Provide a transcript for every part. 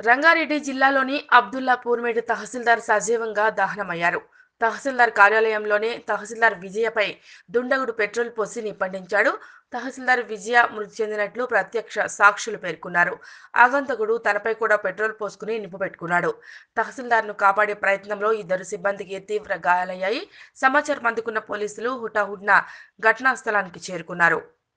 రంగారెడ్డి జిల్లాలోని అబ్దుల్లాపూర్మేడ్ తహసీల్దార్ సజీవంగా దహనమయ్యారు తహసీల్దార్ కార్యాలయంలోనే తహసీల్దార్ విజయపై దుండగుడు పెట్రోల్ పోసి నిప్పండించాడు తహసీల్దార్ విజయ మృతి చెందినట్లు ప్రత్యక్ష సాక్షులు పేర్కొన్నారు ఆగంతకుడు తనపై కూడా పెట్రోల్ పోసుకుని నిప్పు పెట్టుకున్నాడు తహసీల్దార్ను కాపాడే ప్రయత్నంలో ఇద్దరు సిబ్బందికి తీవ్ర గాయాలయ్యాయి సమాచారం అందుకున్న పోలీసులు హుటాహుడ్న ఘటనా స్థలానికి చేరుకున్నారు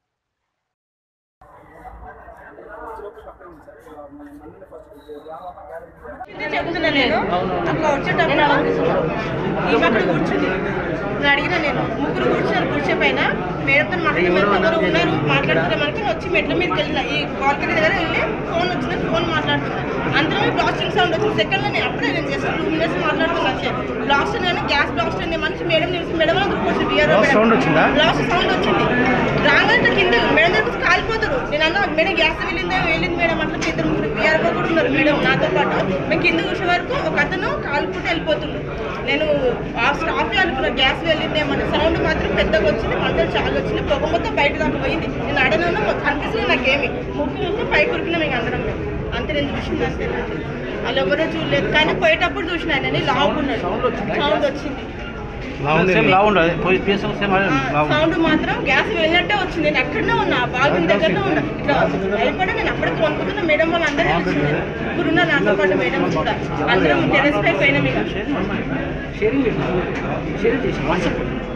ఇదే చెప్తున్నా నేను అట్లా వచ్చేటప్పుడు ఈమె అక్కడ కూర్చుంది నేను అడిగిన నేను ముగ్గురు కూర్చున్నారు కూర్చే పైన మేడంతో మాట్లాడుతున్నారు ఉన్నారు మాట్లాడుతున్నారు మనకి వచ్చి మెట్ల మీదకి వెళ్ళిన ఈ బాల్కనీ దగ్గర వెళ్ళి ఫోన్ వచ్చిందని ఫోన్ మాట్లాడుతున్నా అందరూ బ్లాస్టింగ్ సౌండ్ వచ్చింది సెకండ్లో నేను అప్పుడే నేను జస్ట్ టూ మినిట్స్ మాట్లాడుతున్నా బ్లాస్ట్ కానీ గ్యాస్ బ్లాస్ట్ అనే మనిషి మేడం నిలిచి మేడం అని గుర్తొచ్చింది బీఆర్ఓ Sound వచ్చిందా? బ్లాస్ట్ సౌండ్ వచ్చింది రాగానే కింద మేడం దగ్గర కాలిపోతారు నేను అన్నా మేడం గ్యాస్ వెళ్ళిందా వెళ్ళింది మేడం అట్లా ఇద్దరు ముగ్గురు బీఆర్ఓ కూడా ఉన్నారు మేడం నాతో పాటు మేము కింద చూసే వరకు ఒక అతను కాలుపుకుంటూ వెళ్ళిపోతుండు నేను ఆ స్టాఫ్ అనుకున్న గ్యాస్ వెళ్ళిందే మన సౌండ్ మాత్రం పెద్దగా వచ్చింది మంటలు చాలా వచ్చింది పొగ మొత్తం బయట దాకా పోయింది నేను అడగను అనిపిస్తుంది నాకేమి ముక్కు చూస్తే పైకి ఉరికినాం మేము అందరం మేము అంతే నేను చూసింది అంతే వాళ్ళు ఎవరో చూడలేదు కానీ పోయేటప్పుడు చూసిన ఆయన లావుకున్నాడు సౌండ్ వచ్చింది సేమ్ లా ఉండదు పోయి పిఎస్ఎల్ సేమ్ అదే లా ఉండదు సౌండ్ మాత్రం గ్యాస్ వెళ్ళినట్టే వచ్చింది నేను అక్కడనే ఉన్నా బాల్కనీ దగ్గరనే ఉన్నా ఇట్లా భయపడి నేను అప్పటికి కొనుక్కుతున్నా మేడం వాళ్ళు అందరూ వచ్చింది ముగ్గురు ఉన్నారు నాతో పాటు మేడం కూడా అందరం టెరెస్ పై పోయినాం ఇక షేరింగ్ షేరింగ్ చేసి వాట్సాప్